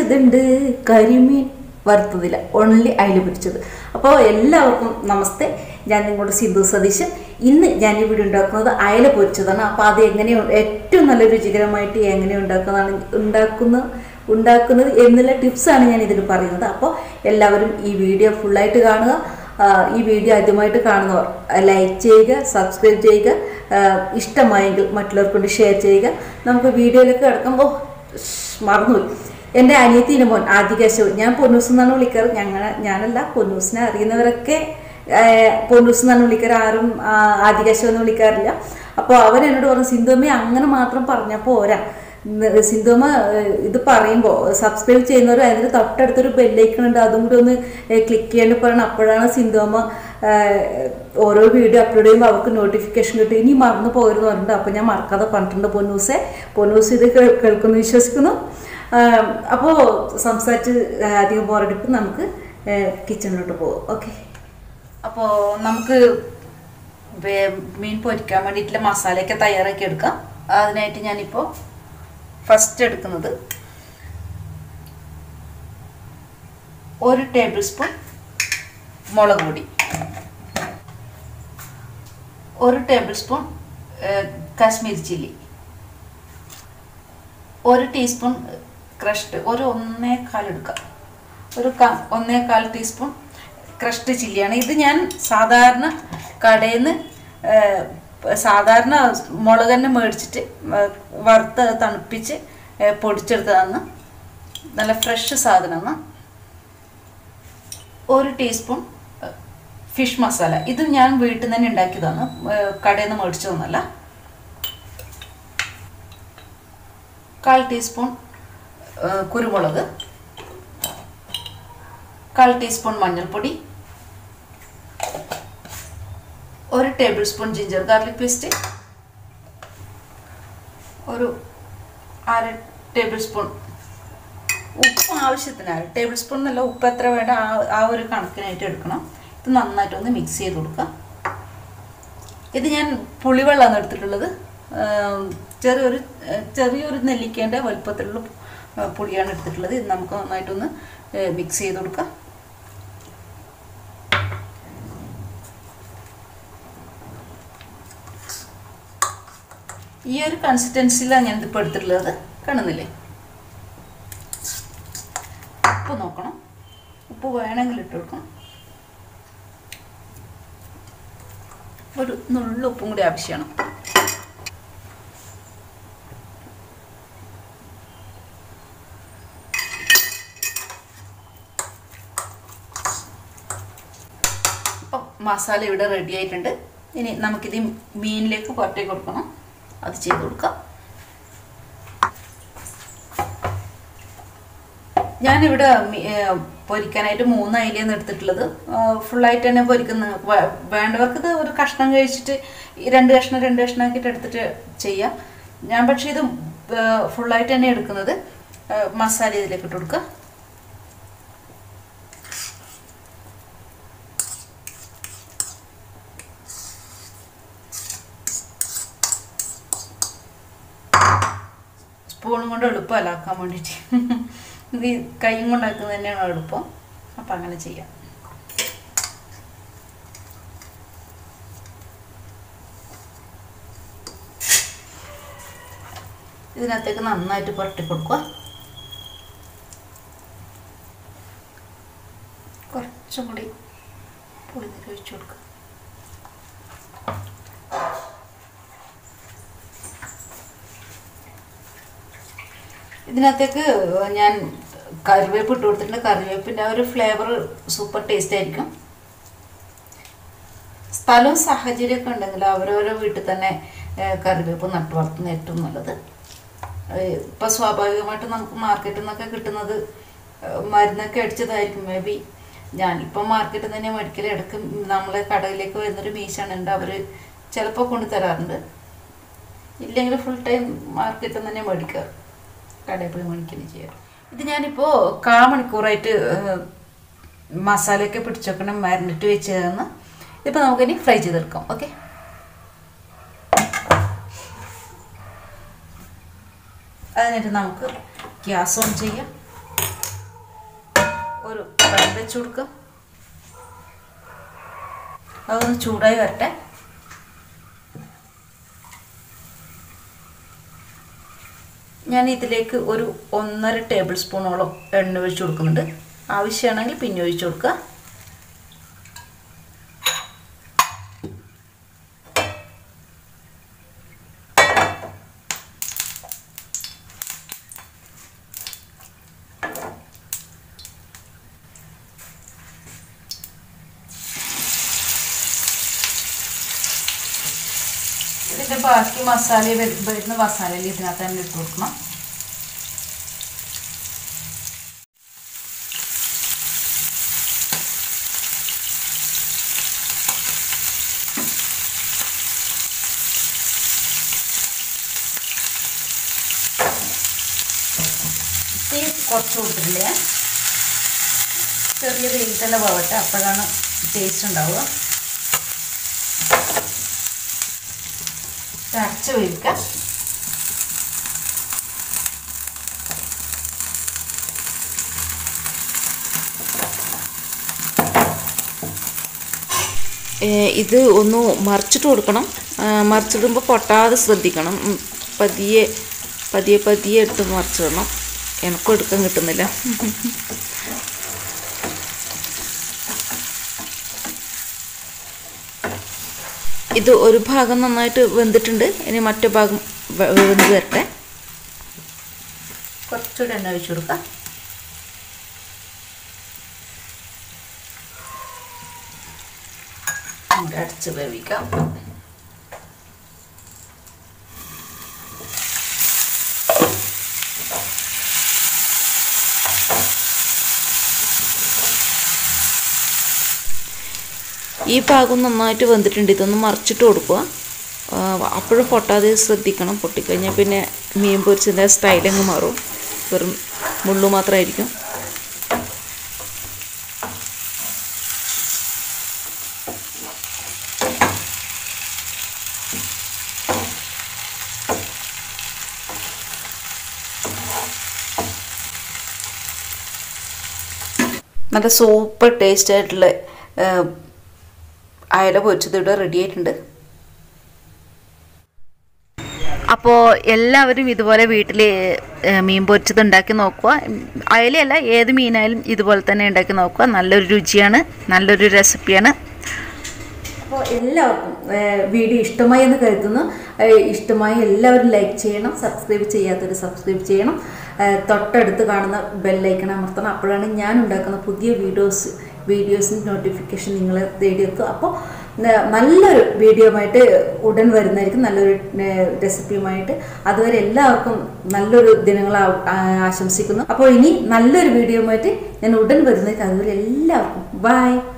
പൊരിച്ചതുണ്ട് കരിമീൻ വറുത്തതില്ല ഓൺലി അയില പൊരിച്ചത് അപ്പോൾ എല്ലാവർക്കും നമസ്തേ ഞാൻ നിങ്ങളുടെ സിന്ധു സതീശൻ ഇന്ന് ഞാൻ ഇവിടെ ഉണ്ടാക്കുന്നത് അയല പൊരിച്ചതാണ് അപ്പോൾ അത് എങ്ങനെ ഏറ്റവും നല്ല രുചികരമായിട്ട് എങ്ങനെ ഉണ്ടാക്കുന്നതാണ് ഉണ്ടാക്കുന്ന ഉണ്ടാക്കുന്നത് എന്നുള്ള ടിപ്സാണ് ഞാൻ ഇതിൽ പറയുന്നത് അപ്പോൾ എല്ലാവരും ഈ വീഡിയോ ഫുള്ളായിട്ട് കാണുക ആ, ഈ വീഡിയോ ആദ്യമായിട്ട് കാണുന്നവർ ലൈക്ക് ചെയ്യുക സബ്സ്ക്രൈബ് ചെയ്യുക ആ, ഇഷ്ടമായെങ്കിൽ മറ്റുള്ളവർക്ക് കൊണ്ട് ഷെയർ ചെയ്യുക നമുക്ക് വീഡിയോയിലേക്ക് കിടക്കുമ്പോൾ മറന്നുപോയി എൻ്റെ അനിയത്തിൻ്റെ മോൻ ആദികേശവ് ഞാൻ പൊന്നൂസ് എന്നാണ് വിളിക്കാറ് ഞങ്ങൾ ഞാനല്ല പൊന്നൂസിനെ അറിയുന്നവരൊക്കെ ആ, പൊന്നൂസ് എന്നാണ് വിളിക്കാറ് ആരും ആ, ആദികേശവ് എന്ന് വിളിക്കാറില്ല അപ്പോൾ അവൻ എന്നോട് പറഞ്ഞു സിന്ധുമ്മ അങ്ങനെ മാത്രം പറഞ്ഞപ്പോൾ പോരാ ഇന്ന് സിന്ധുമ്മ ഏഹ്, ഇത് പറയുമ്പോൾ സബ്സ്ക്രൈബ് ചെയ്യുന്നവർ അതിന് തൊട്ടടുത്തൊരു ബെല്ലൈക്കൺ ഉണ്ട് അതും കൂടി ഒന്ന് ക്ലിക്ക് ചെയ്യാൻ പറയണം അപ്പോഴാണ് സിന്ധുമ്മ ഏഹ്, ഓരോ വീഡിയോ അപ്ലോഡ് ചെയ്യുമ്പോൾ അവർക്ക് നോട്ടിഫിക്കേഷൻ കിട്ടും ഇനി മറന്നു പോകരുതെന്ന് പറഞ്ഞിട്ടുണ്ട് അപ്പോൾ ഞാൻ മറക്കാതെ പറഞ്ഞിട്ടുണ്ട് പൊന്നൂസെ പൊന്നൂസ് ഇത് കേൾ- കേൾക്കുന്നു വിശ്വസിക്കുന്നു അപ്പോൾ സംസാരിച്ച് അധികം പോരടിപ്പ് നമുക്ക് കിച്ചണിലോട്ട് പോകും ഓക്കെ അപ്പോൾ നമുക്ക് വേ- മീൻ പൊരിക്കാൻ വേണ്ടിയിട്ടുള്ള മസാലയൊക്കെ തയ്യാറാക്കി എടുക്കാം അതിനായിട്ട് ഞാനിപ്പോൾ ഫസ്റ്റ് എടുക്കുന്നത് ഒരു ടേബിൾ സ്പൂൺ മുളക് പൊടി ഒരു ടേബിൾ സ്പൂൺ കാശ്മീരി ചില്ലി ഒരു ടീസ്പൂൺ ക്രഷ്ഡ് ഒരു ഒന്നേകാൽ എടുക്കാം ഒരു ക- ഒന്നേകാൽ ടീസ്പൂൺ ക്രഷ്ഡ് ചില്ലിയാണ് ഇത് ഞാൻ സാധാരണ കടയിൽ നിന്ന് സാധാരണ മുളക് തന്നെ മേടിച്ചിട്ട് ഏഹ്, വറുത്ത് തണുപ്പിച്ച് ഏഹ്, പൊടിച്ചെടുത്തതാണ് നല്ല ഫ്രഷ് സാധനമാണ് ഒരു ടീസ്പൂൺ ഏഹ്, ഫിഷ് മസാല ഇത് ഞാൻ വീട്ടിൽ നിന്ന് തന്നെ ഉണ്ടാക്കിയതാണ് ഏഹ്, കടയിൽ നിന്ന് മേടിച്ചതൊന്നുമല്ല കാൽ ടീസ്പൂൺ ഏഹ്, കുരുമുളക് കാൽ ടീസ്പൂൺ മഞ്ഞൾപ്പൊടി ഒരു table spoon ginger garlic paste ഒരു അര ടേബിൾ സ്പൂൺ ഉപ്പ് ആവശ്യത്തിന് അര ടേബിൾ സ്പൂൺ എന്നല്ല ഉപ്പ് എത്ര വേണ്ട ആ ആ ഒരു കണക്കിനായിട്ട് എടുക്കണം ഇത് നന്നായിട്ടൊന്ന് മിക്സ് ചെയ്ത് കൊടുക്കാം ഇത് ഞാൻ പുളിവെള്ളമാണ് എടുത്തിട്ടുള്ളത് ആം, ചെറിയൊരു ഏഹ്, ചെറിയൊരു നെല്ലിക്കേൻ്റെ വലുപ്പത്തിലുള്ള ഏഹ്, പുളിയാണ് എടുത്തിട്ടുള്ളത് ഇത് നമുക്ക് നന്നായിട്ടൊന്ന് മിക്സ് ചെയ്ത് കൊടുക്കാം ഈ ഒരു കൺസിസ്റ്റൻസിയിലാണ് ഞാൻ ഇതിപ്പോൾ എടുത്തിട്ടുള്ളത് കാണുന്നില്ലേ ഉപ്പ് നോക്കണം ഉപ്പ് വേണമെങ്കിൽ ഇട്ട് കൊടുക്കണം ഒരു നുള്ള ഉപ്പും കൂടി ആവശ്യമാണ് അപ്പം മസാല ഇവിടെ റെഡി ആയിട്ടുണ്ട് ഇനി നമുക്കിത് ഈ മീനിലേക്ക് പുറത്തേക്ക് കൊടുക്കണം അത് ചെയ്ത് കൊടുക്കാം ഞാനിവിടെ മി- ഏർ പൊരിക്കാനായിട്ട് മൂന്ന് അയിലാണ് എടുത്തിട്ടുള്ളത് ഫുള്ളായിട്ട് തന്നെ പൊരിക്കുന്ന വേ- വേണ്ടവർക്ക് ഇത് ഒരു കഷ്ണം കഴിച്ചിട്ട് ഈ രണ്ട് കഷ്ണം രണ്ട് കഷ്ണം ആക്കിയിട്ട് എടുത്തിട്ട് ചെയ്യാം ഞാൻ പക്ഷേ ഇത് ഫുള്ളായിട്ട് തന്നെ എടുക്കുന്നത് ഏർ മസാല ഇതിലേക്ക് ഇട്ട് കൊടുക്കുക സ്പൂണും കൊണ്ട് എളുപ്പമല്ല ആക്കാൻ വേണ്ടിയിട്ട് ഇത് കൈയും കൊണ്ടാക്കുന്നത് തന്നെയാണ് എളുപ്പം അപ്പം അങ്ങനെ ചെയ്യാം ഇതിനകത്തേക്ക് നന്നായിട്ട് പുരട്ടി കൊടുക്കുക കുറച്ചും കൂടി പുളിനീര് ഒഴിച്ചു കൊടുക്കുക ഇതിനകത്തേക്ക് ഞാൻ കറിവേപ്പ് ഇട്ട് കൊടുത്തിട്ടുണ്ട് കറിവേപ്പിൻ്റെ ആ ഒരു ഫ്ലേവർ സൂപ്പർ ടേസ്റ്റ് ആയിരിക്കും സ്ഥലവും സാഹചര്യമൊക്കെ ഉണ്ടെങ്കിൽ അവരവരെ വീട്ടിൽ തന്നെ ഏഹ്, കറിവേപ്പ് നട്ടു വളർത്തുന്ന ഏറ്റവും നല്ലത് ഏഹ്, ഇപ്പൊ സ്വാഭാവികമായിട്ട് നമുക്ക് മാർക്കറ്റിൽ നിന്നൊക്കെ കിട്ടുന്നത് ഏഹ്, മരുന്നൊക്കെ അടിച്ചതായിരിക്കും മേ ബി ഞാനിപ്പോൾ മാർക്കറ്റിൽ തന്നെ മേടിക്കൽ ഇടയ്ക്ക് നമ്മളെ കടയിലേക്ക് വരുന്നൊരു മീശാണുണ്ട് അവർ ചിലപ്പോൾ കൊണ്ടു തരാറുണ്ട് ഇല്ലെങ്കിൽ ഫുൾ ടൈം മാർക്കറ്റിൽ നിന്ന് തന്നെ മേടിക്കാറ് കടയിൽ പോയി മേടിക്കുകയാണ് ചെയ്യാറ് ഇത് ഞാനിപ്പോൾ കാ മണിക്കൂറായിട്ട് ഏഹ്, മസാലയൊക്കെ പിടിച്ചേക്കണം മാരിനറ്റ് വെച്ച് തന്ന് ഇപ്പോൾ നമുക്കിനി ഫ്രൈ ചെയ്തെടുക്കാം ഓക്കെ അതിനായിട്ട് നമുക്ക് ഗ്യാസ് ഓൺ ചെയ്യാം ഒരു പാൻ വെച്ച് കൊടുക്കുക അതൊന്ന് ചൂടായി വരട്ടെ ഞാൻ ഇതിലേക്ക് ഒരു ഒന്നര ടേബിൾ സ്പൂണോളം എണ്ണ ഒഴിച്ച് കൊടുക്കുന്നുണ്ട് ആവശ്യമാണെങ്കിൽ പിന്നെ ഒഴിച്ച് കൊടുക്കുക ഇതിൻ്റെ ബാക്കി മസാല വരുന്ന മസാലയിൽ ഇതിനകത്ത് തന്നെ ഇട്ട് കൊടുക്കണം തീ കുറച്ച് കൊടുത്തിട്ടില്ലേ ചെറിയ തീയിൽ തന്നെ പോവട്ടെ അപ്പോഴാണ് ടേസ്റ്റ് ഉണ്ടാവുക അടച്ച് വേവിക്കാം ഇത് ഒന്ന് മറിച്ചിട്ട് കൊടുക്കണം മറിച്ചിടുമ്പോൾ പൊട്ടാതെ ശ്രദ്ധിക്കണം ഉം, പതിയെ പതിയെ പതിയെ എടുത്ത് മറിച്ചിടണം എനക്കും എടുക്കാൻ കിട്ടുന്നില്ല ഇത് ഒരു ഭാഗം നന്നായിട്ട് വെന്തിട്ടുണ്ട് ഇനി മറ്റേ ഭാഗം വെ- വെന്ത് വരട്ടെ കുറച്ചുകൂടെ എണ്ണ ഒഴിച്ചു കൊടുക്കാം അങ്ങോട്ട് അടച്ച് വേവിക്കാം ഈ ഭാഗം നന്നായിട്ട് വെന്തിട്ടുണ്ട് ഇതൊന്ന് മറിച്ചിട്ട് കൊടുക്കുക ആ, അപ്പോഴും പൊട്ടാതെ ശ്രദ്ധിക്കണം പൊട്ടിക്കഴിഞ്ഞാൽ പിന്നെ മീൻ പൊരിച്ചതിൻ്റെ സ്റ്റൈലങ്ങ് മാറും വെറും മുള്ളു മാത്രമായിരിക്കും നല്ല സൂപ്പർ ടേസ്റ്റ് ആയിട്ടുള്ള ആ, അയല പൊരിച്ചത് ഇവിടെ റെഡി ആയിട്ടുണ്ട് അപ്പോൾ എല്ലാവരും ഇതുപോലെ വീട്ടിൽ മീൻ പൊരിച്ചത് ഉണ്ടാക്കി നോക്കുക അയലയല്ല ഏത് മീനായാലും ഇതുപോലെ തന്നെ ഉണ്ടാക്കി നോക്കുക നല്ലൊരു രുചിയാണ് നല്ലൊരു റെസിപ്പിയാണ് അപ്പോൾ എല്ലാവർക്കും വീഡിയോ ഇഷ്ടമായി എന്ന് കരുതുന്നു ഏഹ് ഇഷ്ടമായി എല്ലാവരും ലൈക്ക് ചെയ്യണം സബ്സ്ക്രൈബ് ചെയ്യാത്തവർ സബ്സ്ക്രൈബ് ചെയ്യണം ഏഹ് തൊട്ടടുത്ത് കാണുന്ന ബെല്ലൈക്കൺ അമർത്തണം അപ്പോഴാണ് ഞാൻ ഉണ്ടാക്കുന്ന പുതിയ വീഡിയോസ് വീഡിയോസിൻ്റെ നോട്ടിഫിക്കേഷൻ നിങ്ങളെ തേടിയെത്തും അപ്പോൾ ന- നല്ലൊരു വീഡിയോ ആയിട്ട് ഉടൻ വരുന്നതായിരിക്കും നല്ലൊരു ഏഹ് റെസിപ്പിയുമായിട്ട് അതുവരെ എല്ലാവർക്കും നല്ലൊരു ദിനങ്ങൾ ആ- ആ- ആശംസിക്കുന്നു അപ്പോൾ ഇനി നല്ലൊരു വീഡിയോയുമായിട്ട് ഞാൻ ഉടൻ വരുന്നതായിരിക്കും അതുവരെ എല്ലാവർക്കും ബൈ